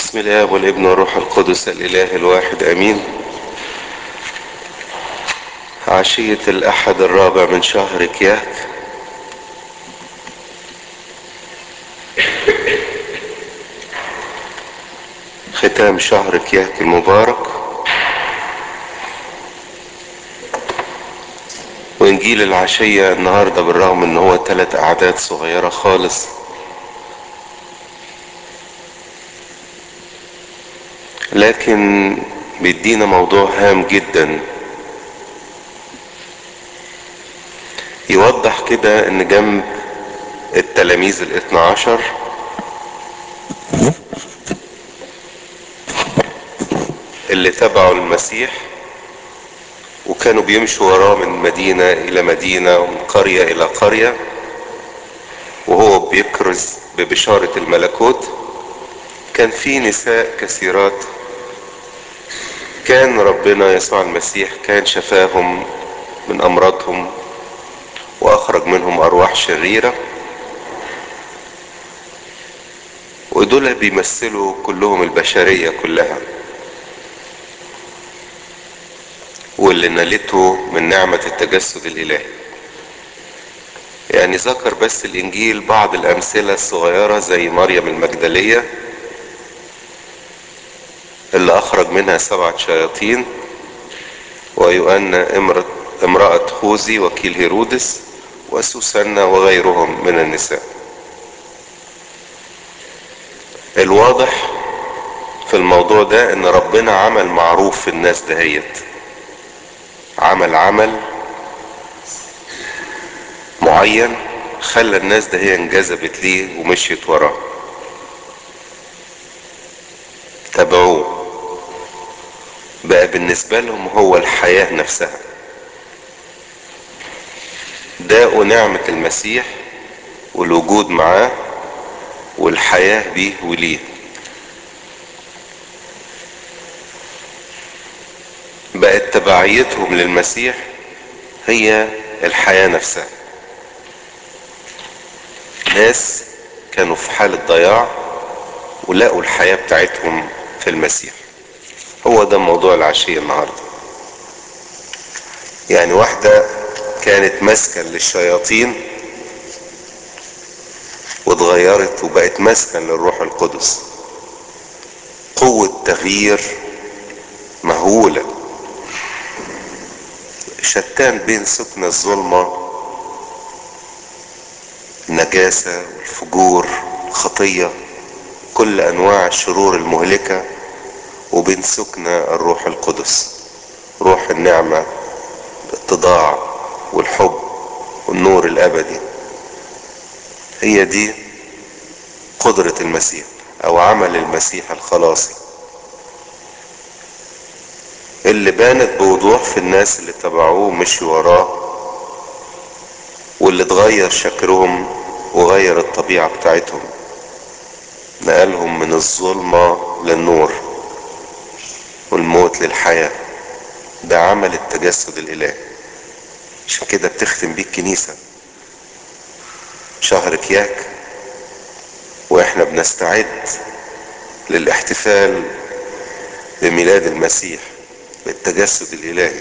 بسم الله والابن والروح القدس الإله الواحد أمين عشية الأحد الرابع من شهر كياك ختام شهر كياك المبارك وإنجيل العشية النهاردة بالرغم إن هو ثلاث أعداد صغيرة خالص لكن بيدينا موضوع هام جدا يوضح كده ان جنب التلاميذ الاثنى عشر اللي تبعوا المسيح وكانوا بيمشوا وراه من مدينة إلى مدينة ومن قرية إلى قرية وهو بيكرز ببشارة الملكوت كان في نساء كثيرات كان ربنا يسوع المسيح كان شفاهم من أمراضهم وأخرج منهم أرواح شريرة ودول بيمثلوا كلهم البشرية كلها واللي نالته من نعمة التجسد الإلهي يعني ذكر بس الإنجيل بعض الأمثلة الصغيرة زي مريم المجدلية اللي أخرج منها سبعة شياطين ويؤن امرأة خوذي وكيل هيرودس وسوسنة وغيرهم من النساء الواضح في الموضوع ده ان ربنا عمل معروف في الناس دهيت عمل عمل معين خلى الناس ده هي انجذبت ليه ومشيت وراه تابعوه بقى بالنسبة لهم هو الحياة نفسها داقوا نعمة المسيح والوجود معاه والحياة بيه وليه بقت تبعيتهم للمسيح هي الحياة نفسها ناس كانوا في حالة ضياع ولقوا الحياة بتاعتهم في المسيح هو ده موضوع العشية النهاردة يعني واحدة كانت مسكن للشياطين واتغيرت وبقت مسكن للروح القدس قوة تغيير مهولة شتان بين سكن الظلمة النجاسة والفجور الخطية كل أنواع الشرور المهلكة وبين سكن الروح القدس روح النعمة الاتضاع والحب والنور الأبدي هي دي قدرة المسيح أو عمل المسيح الخلاصي اللي بانت بوضوح في الناس اللي تبعوه ومشوا وراه واللي اتغير شكلهم وغير الطبيعة بتاعتهم نقلهم من الظلمة للنور والموت للحياة ده عمل التجسد الإلهي عشان كده بتختم بيه الكنيسة شهر كياك واحنا بنستعد للاحتفال بميلاد المسيح بالتجسد الإلهي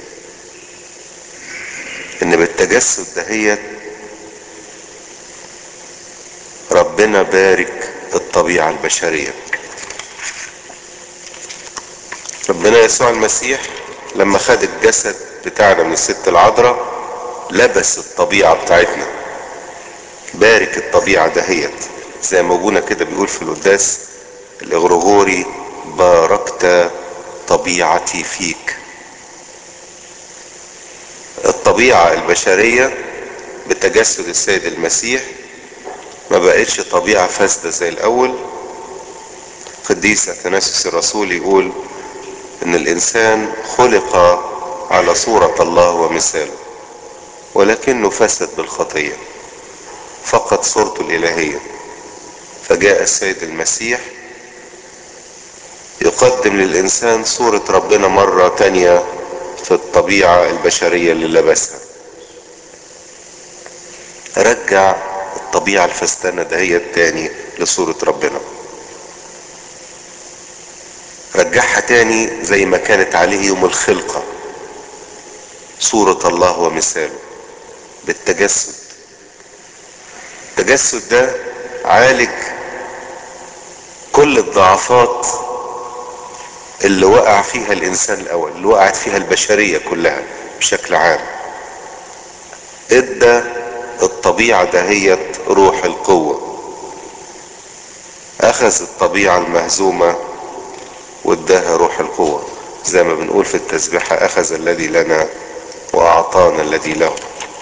ان بالتجسد دهيت ربنا بارك الطبيعة البشرية ربنا يسوع المسيح لما خد الجسد بتاعنا من الست العذراء لبس الطبيعة بتاعتنا بارك الطبيعة دهيت زي ما ابونا كده بيقول في القداس الاغرغوري باركت طبيعتي فيك الطبيعة البشرية بتجسد السيد المسيح ما بقتش طبيعة فاسدة زي الاول قديس اثناسيوس الرسول يقول ان الانسان خلق على صورة الله ومثاله ولكنه فسد بالخطية فقد صورته الالهية فجاء السيد المسيح يقدم للانسان صورة ربنا مرة تانية في الطبيعة البشرية اللي لبسها رجع الطبيعة الفستانة دهيت تاني لصورة ربنا رجعها تاني زي ما كانت عليه يوم الخلقة صورة الله ومثاله بالتجسد التجسد ده عالج كل الضعفات اللي وقع فيها الانسان الاول اللي وقعت فيها البشرية كلها بشكل عام ادى الطبيعة دهيت روح القوة اخذ الطبيعة المهزومة واداها روح القوة زي ما بنقول في التسبيحة اخذ الذي لنا واعطانا الذي له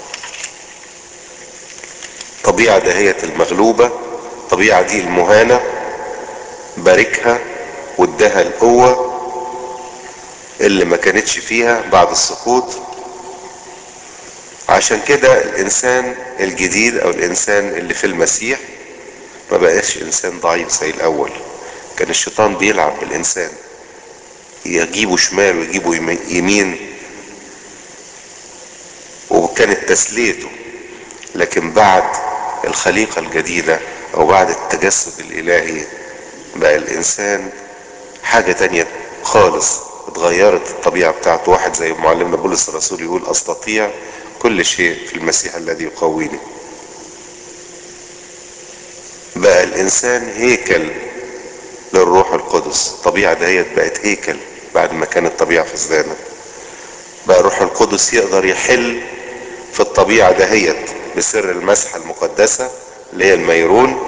طبيعة دهيت المغلوبة الطبيعة دي المهانة باركها واداها القوة اللي ما كانتش فيها بعد السقوط عشان كده الانسان الجديد او الانسان اللي في المسيح ما بقاش انسان ضعيف زي الاول كان الشيطان بيلعب بالانسان يجيبه شمال ويجيبه يمين وكانت تسليته لكن بعد الخليقة الجديدة او بعد التجسد الالهي بقى الانسان حاجة تانية خالص اتغيرت الطبيعة بتاعته واحد زي معلمنا بولس الرسول يقول استطيع كل شيء في المسيح الذي يقويني بقى الانسان هيكل للروح القدس الطبيعة دهيت بقت هيكل بعد ما كانت طبيعة فسدانة بقى الروح القدس يقدر يحل في الطبيعة دهيت بسر المسحة المقدسة اللي هي الميرون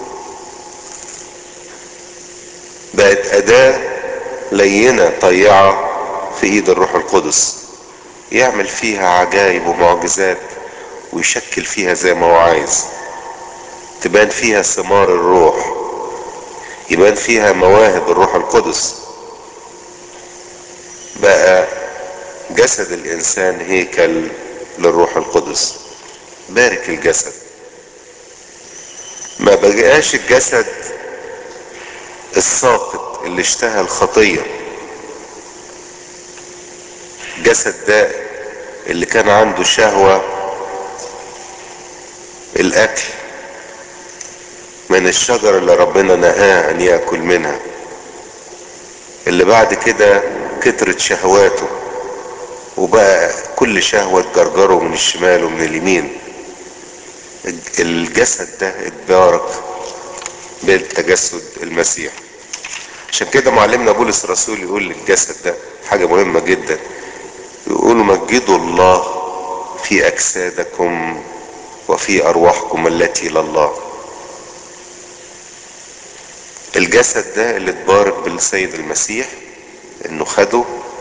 بقت أداة لينة طيعة في ايد الروح القدس يعمل فيها عجائب ومعجزات ويشكل فيها زي ما هو عايز تبان فيها ثمار الروح يبان فيها مواهب الروح القدس بقى جسد الانسان هيكل للروح القدس بارك الجسد ما بقاش الجسد الساقط اللي اشتهى الخطية الجسد ده اللي كان عنده شهوة الاكل من الشجرة اللي ربنا نهاه ان يأكل منها اللي بعد كده كترت شهواته وبقى كل شهوة تجرجره من الشمال ومن اليمين الجسد ده اتبارك بالتجسد المسيح عشان كده معلمنا بولس الرسول يقول للجسد ده حاجة مهمة جدا يقول مجدوا الله في أجسادكم وفي أرواحكم التي لله الجسد ده اللي اتبارك بالسيد المسيح انه خده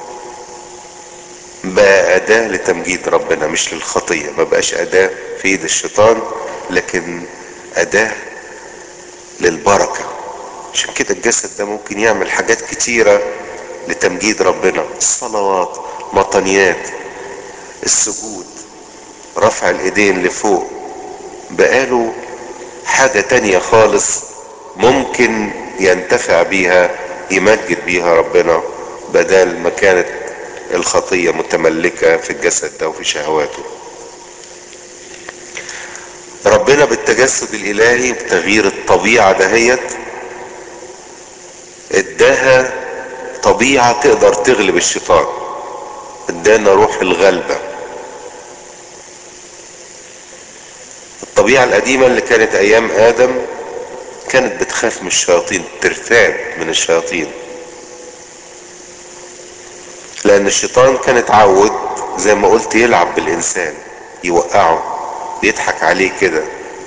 بقى أداة لتمجيد ربنا مش للخطية ما بقاش أداة في ايد الشيطان لكن أداة للبركة عشان كده الجسد ده ممكن يعمل حاجات كتيرة لتمجيد ربنا الصلوات مطنيات السجود رفع الايدين لفوق بقاله حاجة تانية خالص ممكن ينتفع بيها يمجد بيها ربنا بدل ما كانت الخطية متملكة في الجسد ده وفي شهواته ربنا بالتجسد الالهي بتغيير الطبيعة دهيت اداها طبيعة تقدر تغلب الشيطان ادانا روح الغلبة الطبيعة القديمة اللي كانت ايام ادم كانت بتخاف من الشياطين ترتعب من الشياطين لان الشيطان كان اتعود زي ما قلت يلعب بالانسان يوقعه يضحك عليه كده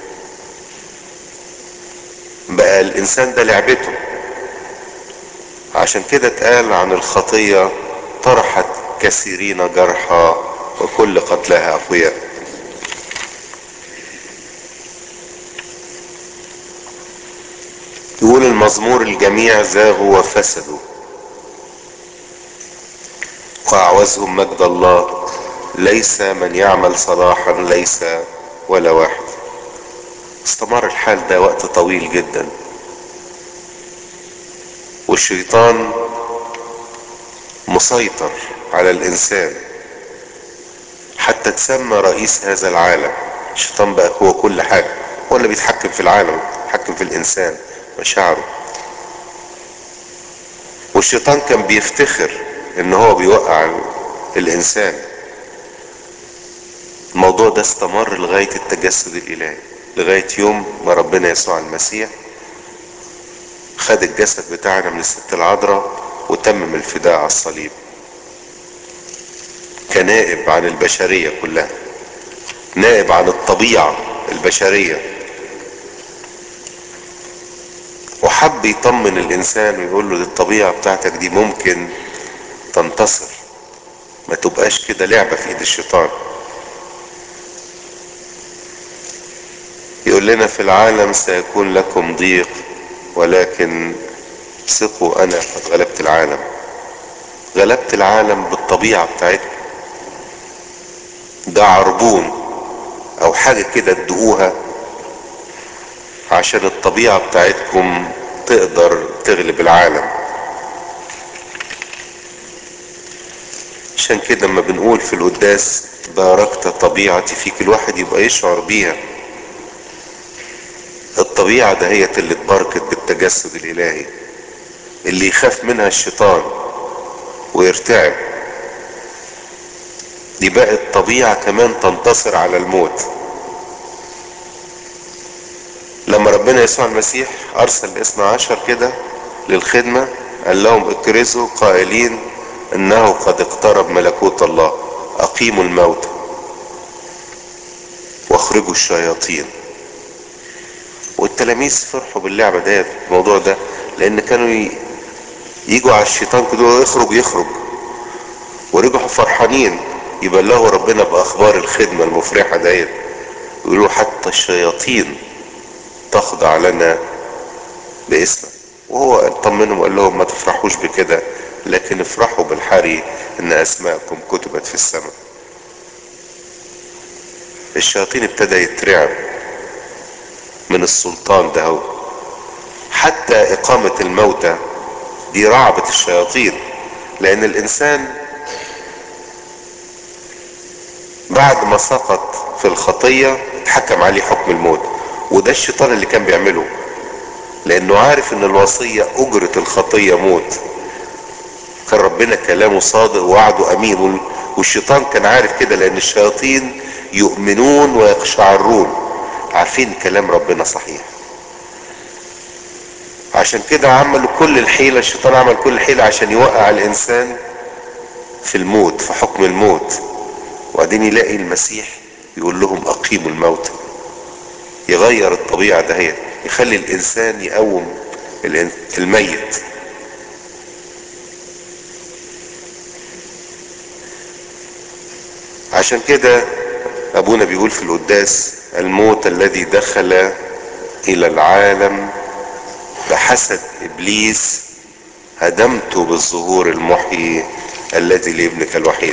بقى الانسان ده لعبته عشان كده اتقال عن الخطية طرحت كثيرين جرحى وكل قتلها اقوياء يقول المزمور الجميع زاغوا وفسدوا واعوزهم مجد الله ليس من يعمل صلاحا ليس ولا واحد استمر الحال ده وقت طويل جدا والشيطان مسيطر على الانسان حتى تسمى رئيس هذا العالم الشيطان بقى هو كل حاجة هو اللي بيتحكم في العالم بيتحكم في الانسان مشاعره والشيطان كان بيفتخر ان هو بيوقع الانسان الموضوع ده استمر لغاية التجسد الالهي لغاية يوم ما ربنا يسوع المسيح خد الجسد بتاعنا من الست العذراء وتمم الفداء على الصليب كنائب عن البشرية كلها نائب عن الطبيعة البشرية وحب يطمن الانسان ويقول له دي الطبيعة بتاعتك دي ممكن تنتصر ما تبقاش كده لعبة في ايد الشيطان يقول لنا في العالم سيكون لكم ضيق ولكن ثقوا انا قد غلبت العالم غلبت العالم بالطبيعة بتاعتكم ده عربون او حاجة كده تدقوها عشان الطبيعة بتاعتكم تقدر تغلب العالم عشان كده لما بنقول في القداس باركت طبيعتي فيك الواحد يبقى يشعر بيها الطبيعة دهيت اللي اتباركت بالتجسد الالهي اللي يخاف منها الشيطان ويرتعب دي بقت طبيعة كمان تنتصر على الموت لما ربنا يسوع المسيح ارسل الاثنى عشر كده للخدمة قال لهم اكرزوا قائلين انه قد اقترب ملكوت الله اقيموا الموت واخرجوا الشياطين والتلاميذ فرحوا باللعبة ديت الموضوع ده لان كانوا يجوا على الشيطان كده يخرج يخرج ورجعوا فرحانين يبلغوا ربنا باخبار الخدمة المفرحة ديت يقولوا حتى الشياطين تخضع لنا باسمك وهو طمنهم وقال لهم ما تفرحوش بكده لكن افرحوا بالحري ان اسماءكم كتبت في السماء الشياطين ابتدى يترعب من السلطان ده هو حتى اقامة الموتى دي رعبة الشياطين لان الانسان بعد ما سقط في الخطية اتحكم عليه حكم الموت وده الشيطان اللي كان بيعمله لانه عارف ان الوصية اجرة الخطية موت كان ربنا كلامه صادق ووعده امين والشيطان كان عارف كده لان الشياطين يؤمنون ويقشعرون عارفين كلام ربنا صحيح عشان كده عملوا كل الحيلة الشيطان عمل كل الحيلة عشان يوقع الانسان في الموت في حكم الموت وبعدين يلاقي المسيح يقول لهم اقيموا الموت يغير الطبيعة دهيت يخلي الانسان يقوم الميت عشان كده ابونا بيقول في القداس الموت الذي دخل الى العالم بحسد ابليس هدمته بالظهور المحيي الذي لابنك الوحيد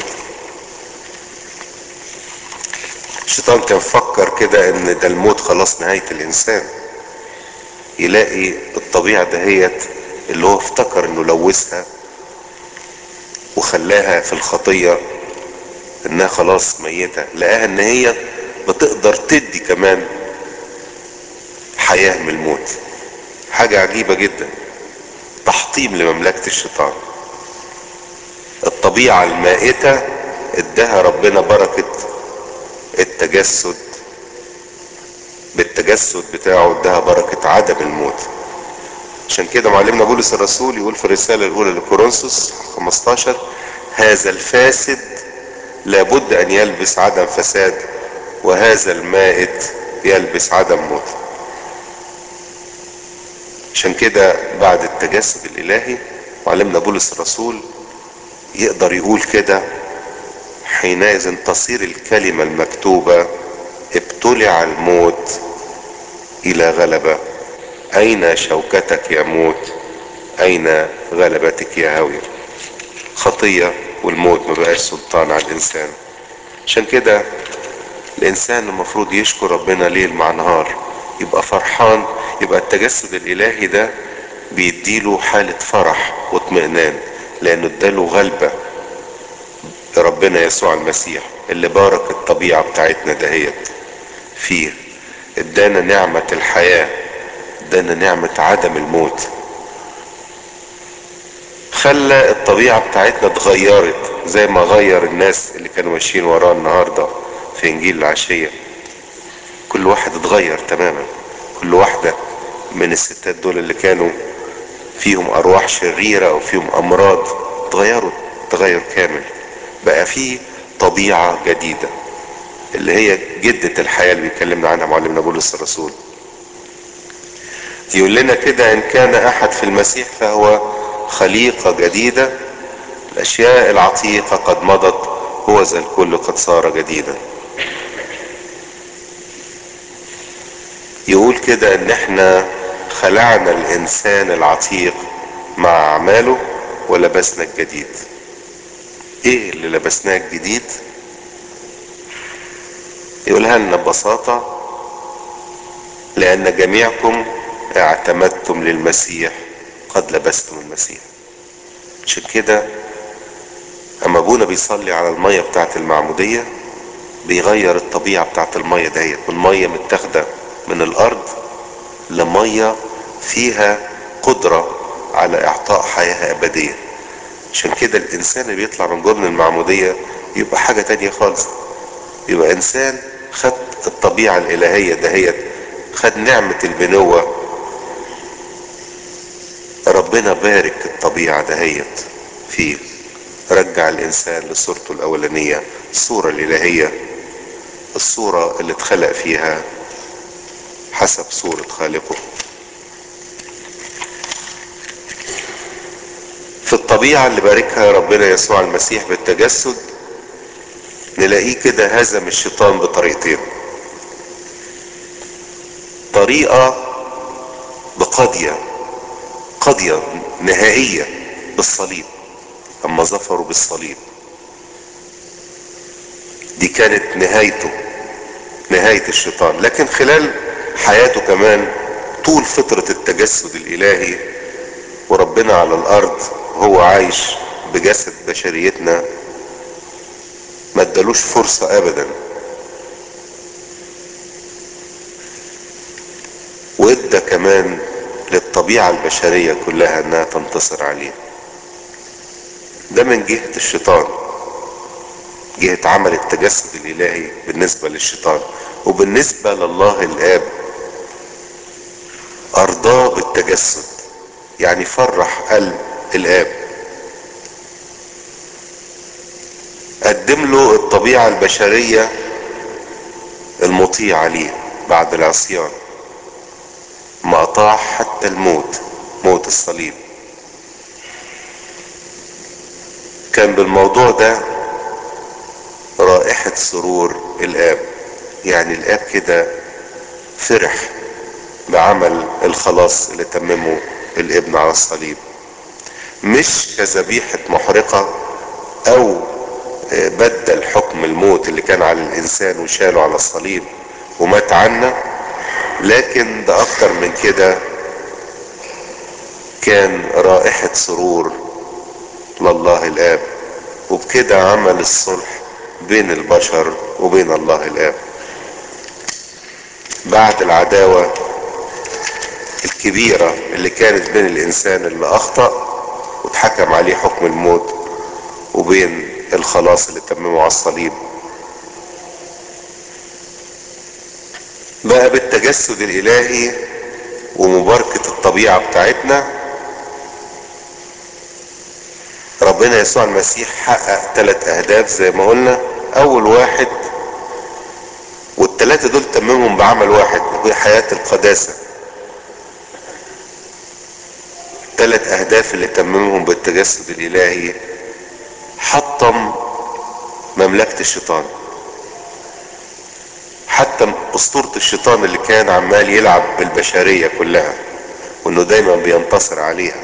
الشيطان كان فكر كده ان ده الموت خلاص نهاية الانسان يلاقي الطبيعة دهيت اللي هو افتكر انه لوثها وخلاها في الخطية انها خلاص ميتة لقاها ان هي بتقدر تدي كمان حياة من الموت حاجة عجيبة جدا تحطيم لمملكة الشيطان الطبيعة المائتة ادها ربنا بركة التجسد بالتجسد بتاعه ادها بركة عدم الموت عشان كده معلمنا بولس الرسول يقول في الرسالة الأولى لكورنثوس 15 هذا الفاسد لابد أن يلبس عدم فساد وهذا المائت يلبس عدم موت عشان كده بعد التجسد الإلهي معلمنا بولس الرسول يقدر يقول كده حينئذ تصير الكلمة المكتوبة ابتلع الموت إلى غلبة أين شوكتك يا موت أين غلبتك يا هاوية خطية والموت ما بقاش سلطان على الإنسان عشان كده الإنسان المفروض يشكر ربنا ليل مع نهار يبقى فرحان يبقى التجسد الإلهي ده بيديله حالة فرح واطمئنان لأنه اداله غلبة ربنا يسوع المسيح اللي بارك الطبيعة بتاعتنا دهيت فيه ادانا نعمة الحياة ادانا نعمة عدم الموت خلى الطبيعة بتاعتنا اتغيرت زي ما غير الناس اللي كانوا ماشيين وراه النهاردة في انجيل العشية كل واحد اتغير تماما كل واحدة من الستات دول اللي كانوا فيهم ارواح شريرة او فيهم امراض اتغيروا تغير كامل بقى في طبيعة جديدة اللي هي جدة الحياة اللي بيكلمنا عنها معلمنا بولس الرسول يقول لنا كده ان كان احد في المسيح فهو خليقة جديدة الاشياء العتيقة قد مضت هو ذا الكل قد صار جديدا يقول كده ان احنا خلعنا الانسان العتيق مع اعماله ولبسنا الجديد ايه اللي لبسناه الجديد يقولها لنا ببساطة لان جميعكم اعتمدتم للمسيح قد لبستم المسيح عشان كده اما ابونا بيصلي على المية بتاعت المعمودية بيغير الطبيعة بتاعت المية دهيت من مية متاخدة من الارض لمية فيها قدرة على اعطاء حياة ابدية عشان كده الانسان اللي بيطلع من جرن المعمودية يبقى حاجة تانية خالص يبقى انسان خد الطبيعة الالهية دهيت خد نعمة البنوة ربنا بارك الطبيعة دهيت فيه رجع الانسان لصورته الاولانية الصورة الالهية الصورة اللي اتخلق فيها حسب صورة خالقه في الطبيعة اللي باركها ربنا يسوع المسيح بالتجسد نلاقيه كده هزم الشيطان بطريقتين طريقة بقضية قضية نهائية بالصليب اما ظفروا بالصليب دي كانت نهايته نهاية الشيطان لكن خلال حياته كمان طول فترة التجسد الالهي وربنا على الارض هو عايش بجسد بشريتنا ما ادالوش فرصة ابدا وادى كمان للطبيعة البشرية كلها انها تنتصر عليه ده من جهة الشيطان جهة عمل التجسد الالهي بالنسبة للشيطان وبالنسبة لله الاب ارضاه بالتجسد يعني فرح قلب الاب قدم له الطبيعة البشرية المطيعة ليه بعد العصيان ما اطاع حتى الموت موت الصليب كان بالموضوع ده رائحة سرور الاب يعني الاب كده فرح بعمل الخلاص اللي تممه الابن على الصليب مش كذبيحة محرقة او بدل حكم الموت اللي كان على الانسان وشاله على الصليب ومات عنا لكن ده اكتر من كده كان رائحة سرور لله الاب وبكده عمل الصلح بين البشر وبين الله الاب بعد العداوة الكبيرة اللي كانت بين الانسان اللي اخطأ واتحكم عليه حكم الموت وبين الخلاص اللي تممه على الصليب بقى بالتجسد الالهي ومباركة الطبيعة بتاعتنا ربنا يسوع المسيح حقق ثلاث اهداف زي ما قلنا اول واحد والثلاثة دول تممهم بعمل واحد وهي حياة القداسة ثلاث اهداف اللي تممهم بالتجسد الالهي حطم مملكة الشيطان حتى اسطورة الشيطان اللي كان عمال يلعب بالبشرية كلها وانه دايما بينتصر عليها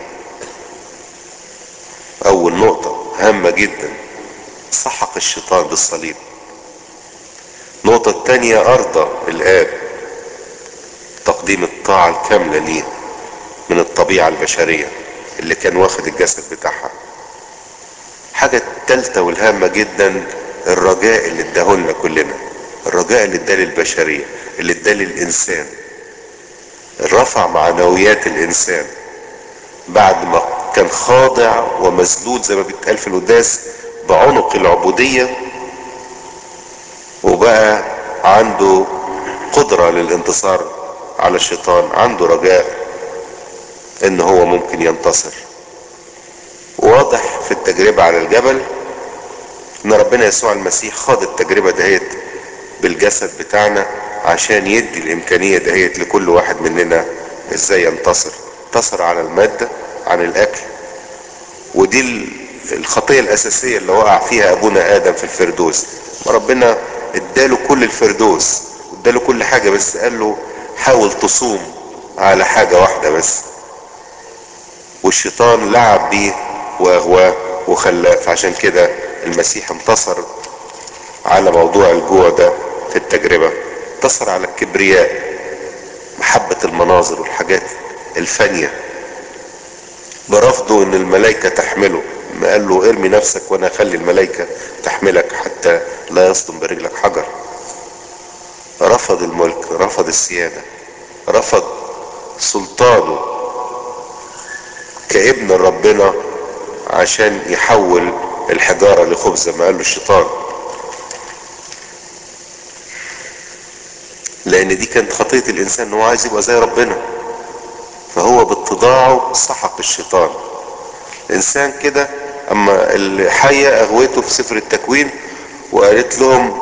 اول نقطة هامة جدا سحق الشيطان بالصليب النقطة التانية ارضى الاب تقديم الطاعة الكاملة ليه من الطبيعة البشرية اللي كان واخد الجسد بتاعها حاجة التالتة والهامة جدا الرجاء اللي اداهولنا كلنا الرجاء اللي اداه للبشرية اللي اداه للإنسان رفع معنويات الإنسان بعد ما كان كان خاضع ومذلول زي ما بيتقال في القداس بعنق العبودية وبقى عنده قدرة للانتصار على الشيطان عنده رجاء ان هو ممكن ينتصر واضح في التجربة على الجبل ان ربنا يسوع المسيح خاض التجربة دهيت بالجسد بتاعنا عشان يدي الامكانية دهيت لكل واحد مننا ازاي ينتصر انتصر على المادة عن الاكل ودي الخطية الاساسية اللي وقع فيها ابونا ادم في الفردوس ربنا اداله كل الفردوس اداله كل حاجة بس قال له حاول تصوم على حاجة واحدة بس والشيطان لعب بيه واغواه وخلاه فعشان كده المسيح انتصر على موضوع الجوع ده في التجربة انتصر على الكبرياء محبة المناظر والحاجات الفانية برفضه ان الملائكة تحمله ما قال له ارمي نفسك وانا اخلي الملائكة تحملك حتى لا يصدم برجلك حجر رفض الملك رفض السيادة رفض سلطانه كابن ربنا عشان يحول الحجارة لخبز ما قال له الشيطان لان دي كانت خطية الانسان ان هو عايز يبقى زي ربنا فهو باتضاعه سحق الشيطان الانسان كده اما الحية اغويته في سفر التكوين وقالت لهم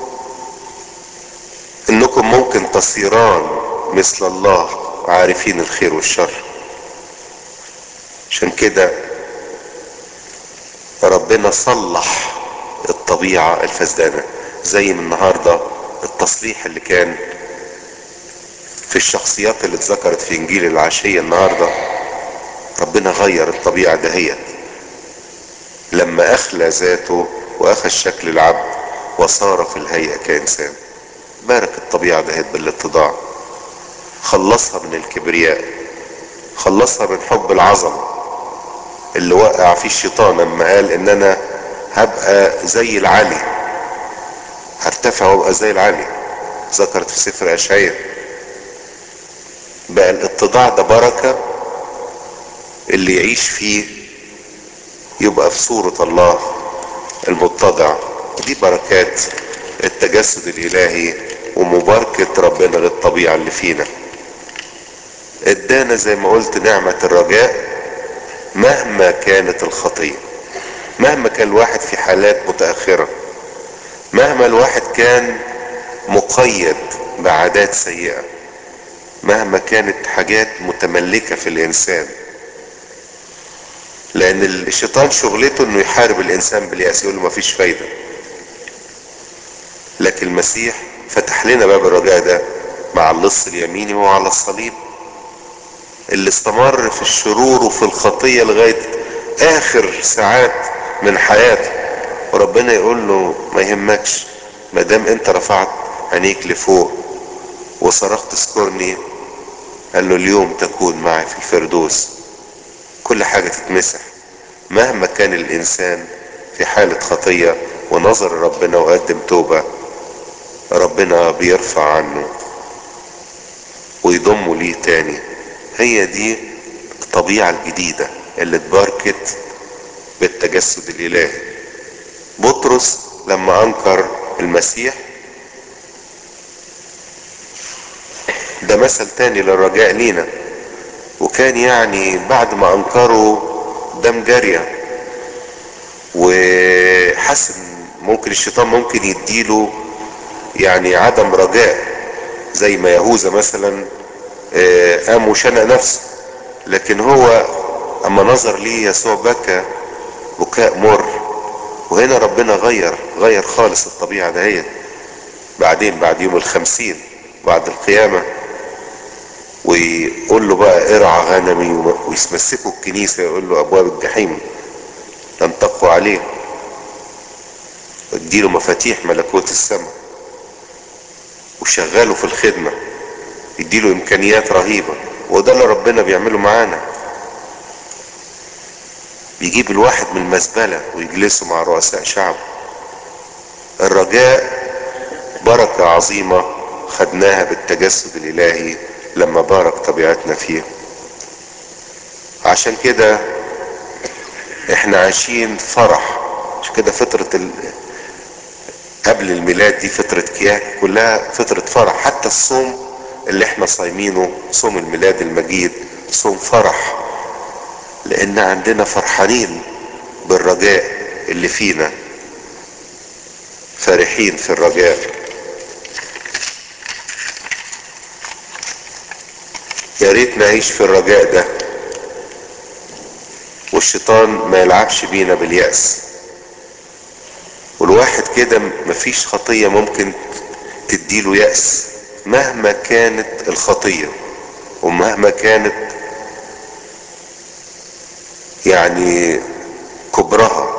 انكم ممكن تصيران مثل الله عارفين الخير والشر عشان كده ربنا صلح الطبيعة الفسدانة زي من النهاردة التصليح اللي كان في الشخصيات اللي اتذكرت في انجيل العشية النهاردة ربنا غير الطبيعة دهيت لما اخلى ذاته واخذ شكل العبد وصار في الهيئة كإنسان بارك الطبيعة دهيت بالاتضاع خلصها من الكبرياء خلصها من حب العظمه اللي وقع فيه الشيطان لما قال ان انا هبقى زي العلي هرتفع وابقى زي العلي ذكرت في سفر اشعياء بقى الاتضاع ده بركة اللي يعيش فيه يبقى في صورة الله المتضع دي بركات التجسد الالهي ومباركة ربنا للطبيعة اللي فينا ادانا زي ما قلت نعمة الرجاء مهما كانت الخطية مهما كان الواحد في حالات متأخرة مهما الواحد كان مقيد بعادات سيئة مهما كانت حاجات متملكة في الإنسان لأن الشيطان شغلته إنه يحارب الإنسان باليأس يقول له مفيش فايدة لكن المسيح فتح لنا باب الرجاء ده مع اللص اليميني وهو على الصليب اللي استمر في الشرور وفي الخطية لغاية اخر ساعات من حياته وربنا يقول له ما يهمكش ما دام انت رفعت عينيك لفوق وصرخت اذكرني قال له اليوم تكون معي في الفردوس كل حاجة تتمسح مهما كان الانسان في حالة خطية ونظر ربنا وقدم توبة ربنا بيرفع عنه ويضمه ليه تاني هي دي الطبيعة الجديدة اللي اتباركت بالتجسد الالهي بطرس لما انكر المسيح ده مثل تاني للرجاء لينا وكان يعني بعد ما انكروا دم جارية وحس ممكن الشيطان ممكن يديله يعني عدم رجاء زي ما يهوذا مثلا قام وشنق نفسه لكن هو اما نظر ليه يسوع بكى بكاء مر وهنا ربنا غير غير خالص الطبيعة دهيت بعدين بعد يوم الخمسين بعد القيامة ويقول له بقى ارعى غنمي ويسمسكوا الكنيسة يقول له ابواب الجحيم لن تقوى عليه اديله مفاتيح ملكوت السماء وشغاله في الخدمة يديله امكانيات رهيبة وده اللي ربنا بيعمله معانا بيجيب الواحد من المزبلة ويجلسه مع رؤساء شعبه الرجاء بركة عظيمة خدناها بالتجسد الالهي لما بارك طبيعتنا فيه عشان كده احنا عايشين فرح مش كده فترة ال... قبل الميلاد دي فترة كياك كلها فترة فرح حتى الصوم اللي احنا صايمينه صوم الميلاد المجيد صوم فرح لان عندنا فرحانين بالرجاء اللي فينا فرحين في الرجاء يا ريت نعيش في الرجاء ده والشيطان ما يلعبش بينا باليأس والواحد كده مفيش خطية ممكن تديله يأس مهما كانت الخطية ومهما كانت يعني كبرها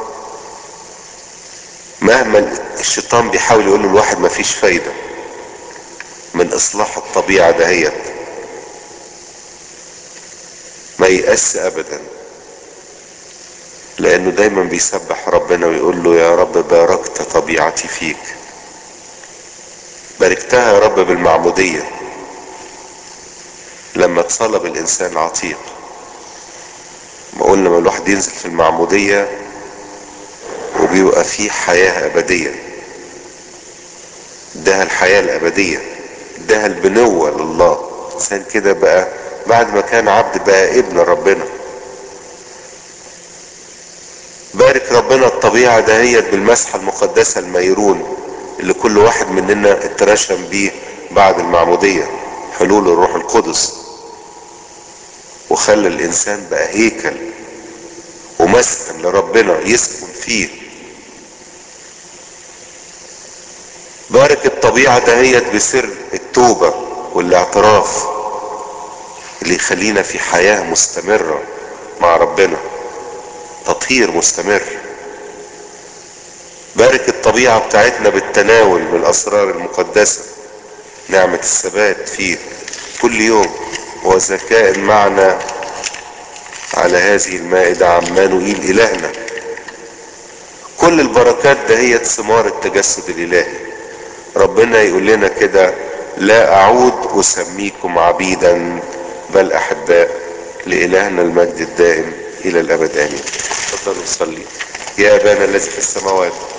مهما الشيطان بيحاول يقول الواحد مفيش فايدة من اصلاح الطبيعة دهيت ما يأس ابدا لانه دايما بيسبح ربنا ويقول له يا رب باركت طبيعتي فيك باركتها يا رب بالمعمودية لما اتصلب الانسان عتيق ما قلنا لما الواحد ينزل في المعمودية وبيبقى فيه حياة ابدية ده الحياة الابدية ده البنوة لله الانسان كده بقى بعد ما كان عبد بقى ابن ربنا بارك ربنا الطبيعة دهيت بالمسحة المقدسة الميرون اللي كل واحد مننا اترشم بيه بعد المعمودية حلول الروح القدس وخلى الانسان بقى هيكل ومسكن لربنا يسكن فيه بارك الطبيعة دهيت بسر التوبة والاعتراف اللي يخلينا في حياة مستمرة مع ربنا تطهير مستمر بارك الطبيعة بتاعتنا بالتناول من الأسرار المقدسة نعمة الثبات فيه كل يوم وذكاء معنا على هذه المائدة عمانوئيل إلهنا كل البركات ده هي ثمار التجسد الإلهي ربنا يقول لنا كده لا أعود أسميكم عبيدا بل أحباء لإلهنا المجد الدائم إلى الأبد آمين تفضلوا نصلي يا أبانا الذي في السماوات